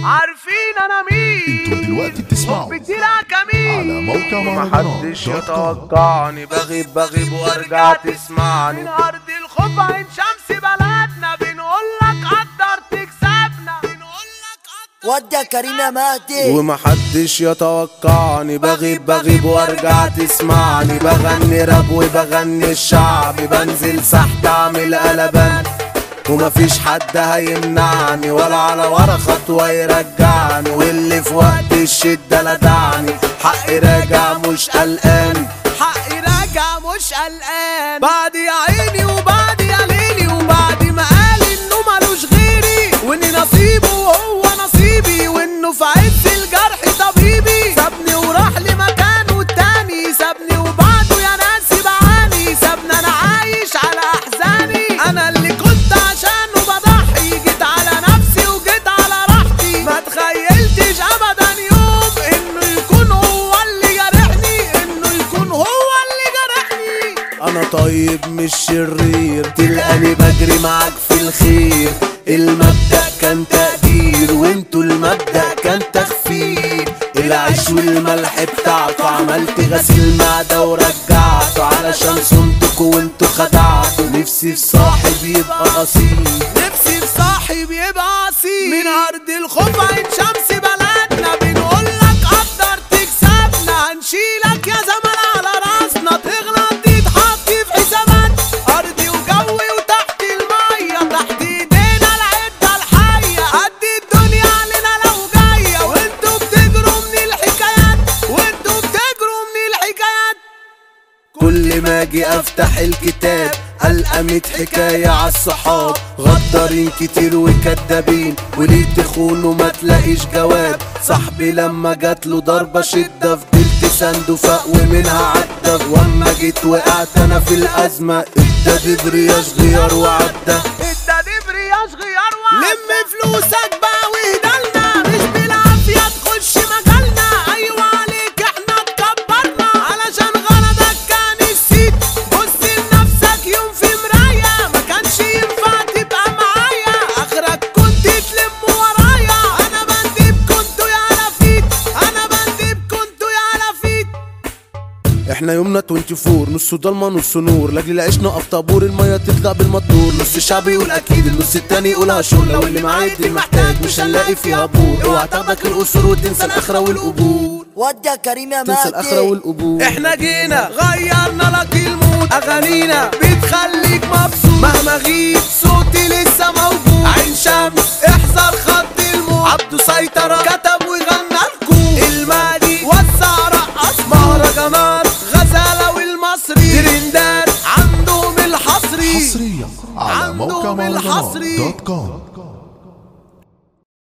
عارفين انا مين انتوا دلوقتي بتسمعوا حب كتير كمين على موقع مهرجانات محدش دوت كوم. يتوقعني بغيب بغيب وارجع تسمعني من ارض الخوف عين شمس بلدنا بنقول لك قدر تكسبنا بنقول لك قدر ودي يا كريم يا مهدي ومحدش يتوقعني بغيب بغيب وارجع تسمعني بغني راب وبغني الشعب بنزل سحت اعمل قلبان ومفيش حد هيمنعني ولا على ورا خطوة يرجعني واللي في وقت الشدة لدعني حقي راجع مش قلقان حقي راجع مش قلقان بعد يا عيني وبعد يا ليلي وبعد ما قال انه ملوش غيري واني نصيبه وهو نصيبي وانه في عز الجرح طبيبي سابني وراح لمكانه التاني سابني وبعده يا ناس بعاني سابني انا عايش على احزاني انا اللي كنت عشانه بضحي جيت على نفسي وجيت على راحتي ما تخيلتش ابدا يوم انه يكون هو اللي جارحني انه يكون هو اللي جارحني انا طيب مش شرير تلقاني بجري معاك في الخير المبدأ كان تقدير وانتوا المبدأ كان تخفير العيش والملح بتاعكوا عملت غسيل معدة ورجعته علشان صمتكوا وانتوا خدعتوا نفسي في صاحب يبقى اصيل نفسي في صاحب يبقى اصيل من ارض الخوف عين شمس بلدنا بنقول لك قدر تكسبنا هنشيلك يا زمان على راسنا تغلط تتحط في حسابات ارضي وجوي وتحت الميه تحت ايدينا العده الحيه قد الدنيا علينا لو جايه وانتوا بتجروا من الحكايات وانتوا بتجروا من الحكايات كل ما اجي افتح الكتاب القى ميت حكايه عالصحاب غدارين كتير وكدابين وليه تخونوا ما تلاقيش جواب صاحبي لما جات له ضربه شده فضلت سنده فاق ومنها عدى واما جيت وقعت انا في الازمه ادى دبرياش غيار وعدى انت دبرياش غيار وعد لم فلوسك بقى واهدالنا مش بالعافية تخش مجالنا ايوه عليك احنا اتكبرنا علشان غرضك كان السيت بص لنفسك يوم في مراية ما كانش ينفع تبقى معايا اخرك كنت تلم ورايا انا بندب كنتوا يا لفيت انا بندب كنتوا يا لفيت احنا يومنا 24 نص ضلمه نص نور لاجل العيش نقف طابور الميه تطلع بالمطور نص الشعب يقول اكيد النص التاني يقول هشور لو اللي معايا دي محتاج مش هنلاقي فيها بور اوعى تاخدك القصور وتنسى الاخره والقبور ودي يا كريم يا تنسى الاخره مهدي والقبور احنا جينا غيرنا لك المود اغانينا بتخليك مبسوط مهما غيب صوتي لسه موجود عين شمس احذر خط الموت عبده سيطرة كتب وغنى لكم المالي وسع رقص مهرجانات غزالة والمصري ترندات عندهم الحصري حصريا على موقع عندهم مهرجانات الحصري. دوت كوم